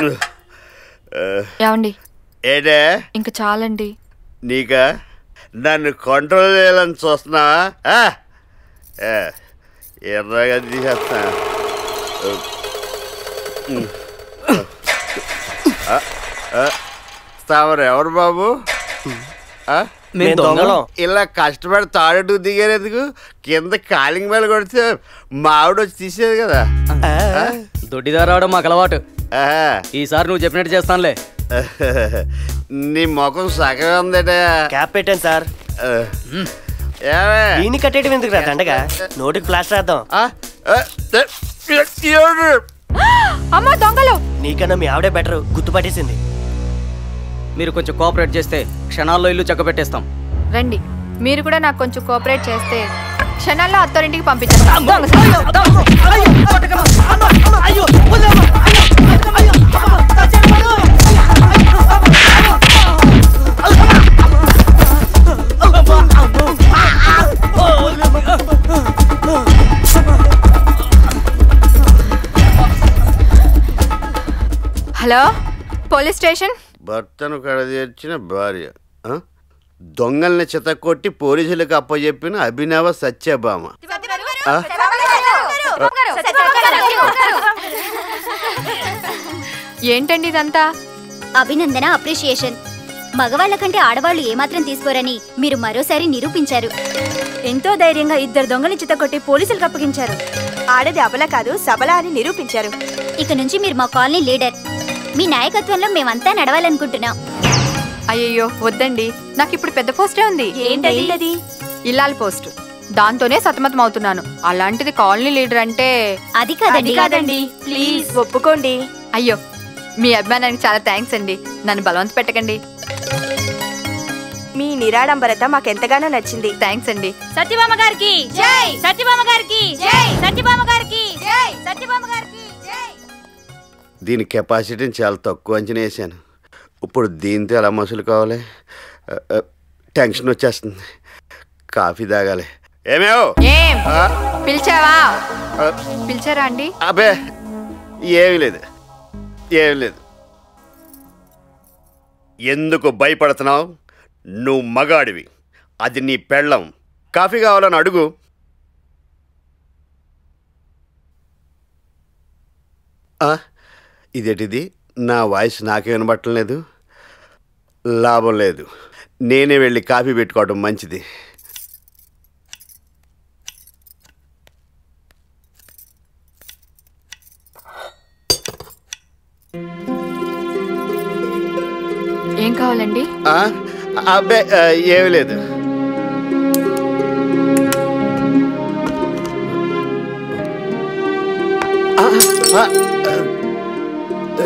ఏమండి ఏడే ఇంక చాలండి నీక నన్ను కంట్రోల్ చేయాలని చూస్తున్నావా ఆ? ఏ, ఎర్రగా తీసేస్తా ఆ, ఆ, తమరు ఎవరు బాబు ఆ? మేము దొంగలం ఇలా కష్టపడి తాడెట్టు దిగారు ఎందుకు కింద కాలింగ్ మీద కొడితే మా ఆవిడ వచ్చి తీసేది కదా దొడ్డిదారు రావడం మాకు అలవాటు ఆహా. ఈసారి నువ్వు చెప్పినట్టు చేస్తానులే నీ ముఖం సగం ఉందట క్యాప్ పెట్టాను సార్ ఏమే దీన్ని కట్టేయడం ఎందుకు రా దండగా నోటికి ప్లాస్టర్ వేద్దాం ఆ? ఆ? ఎవరు? అమ్మా దొంగలు నీకన్నా మీ ఆవిడే బెటర్ గుర్తుపట్టేసింది మీరు కొంచెం కోఆపరేట్ చేస్తే క్షణాల్లో ఇల్లు చక్క పెట్టేస్తాం రండి మీరు కూడా నాకు కొంచెం కోఆపరేట్ చేస్తే క్షణాల్లో అత్తారింటికి పంపించేస్తాను దొంగ సచ్చినోడు. హలో పోలీస్ స్టేషన్ భర్తను కడదీర్చిన భార్య ఆ? దొంగల్ని చితకొట్టి పోలీసులకు అప్పచెప్పిన అభినవ సత్యభామ ఆ? ఏంటండి ఇదంతా అభినందన అప్రిషియేషన్ మగవాళ్ళ కంటే ఆడవాళ్ళు ఏమాత్రం తీసుకోరని మీరు మరోసారి నిరూపించారు ఎంతో ధైర్యంగా ఇద్దరు దొంగని చితకొట్టి పోలీసులకు అప్పగించారు ఆడది అబల కాదు సబల అని నిరూపించారు ఇక నుంచి మీరు మా కాలనీ లీడర్ మీ నాయకత్వంలో మేమంతా నడవాలనుకుంటున్నాం అయ్యయ్యో వద్దండి నాకు ఇప్పుడు పెద్ద పోస్టే ఉంది ఏంటది ఇల్లాలి పోస్ట్ దాంతోనే సతమతం అవుతున్నాను అలాంటిది కాలనీ లీడర్ అంటే అది అది కాదండి కాదండి ప్లీజ్ ఒప్పుకోండి అయ్యో మీ అభిమానానికి చాలా థ్యాంక్స్ అండి నన్ను బలవంత పెట్టకండి మీ నిరాడంబరత మాకెంతగానో నచ్చింది థ్యాంక్స్ అండి సత్యభామ గారికి జై సత్యభామ గారికి జై సత్యభామ గారికి జై సత్యభామ గారికి జై దీని కెపాసిటీని చాలా తక్కువ అంచనా వేసాను ఇప్పుడు దీంతో ఎలా మసులు కావాలి ఆ, ఆ, టెన్షన్ వచ్చేస్తుంది కాఫీ తాగాలి ఏమేవ్ ఏం ఆ? పిలిచావా ఆ, పిలిచారా అండి అబే ఏమీ లేదు ఏమీ లేదు ఎందుకు భయపడుతున్నావు నువ్వు మగాడివి అది నీ పెళ్ళం కాఫీ కావాలని అడుగు ఆ, ఇదేటిది నా వాయిస్ నాకే వినబట్టలేదు లాభం లేదు నేనే వెళ్ళి కాఫీ పెట్టుకోవడం మంచిది ఏం కావాలండి ఆ, అబ్బే ఆ, ఏమీ లేదు ఆ, ఆ, ఆ.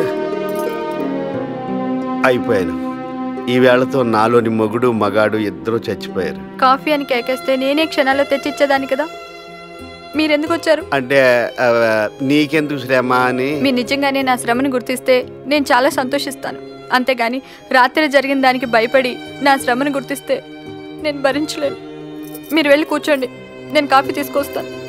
అయిపోయాను ఈ వేళతో నాలోని మొగుడు మగాడు ఇద్దరూ చచ్చిపోయారు కాఫీ అని కేకేస్తే నేనే క్షణాల్లో తెచ్చిచ్చేదాన్ని కదా మీరెందుకు వచ్చారు అంటే ఆ, నీకెందుకు శ్రమ అని మీరు నిజంగానే నా శ్రమను గుర్తిస్తే నేను చాలా సంతోషిస్తాను అంతేగాని రాత్రి జరిగిన దానికి భయపడి నా శ్రమను గుర్తిస్తే నేను భరించలేను మీరు వెళ్ళి కూర్చోండి నేను కాఫీ తీసుకొస్తాను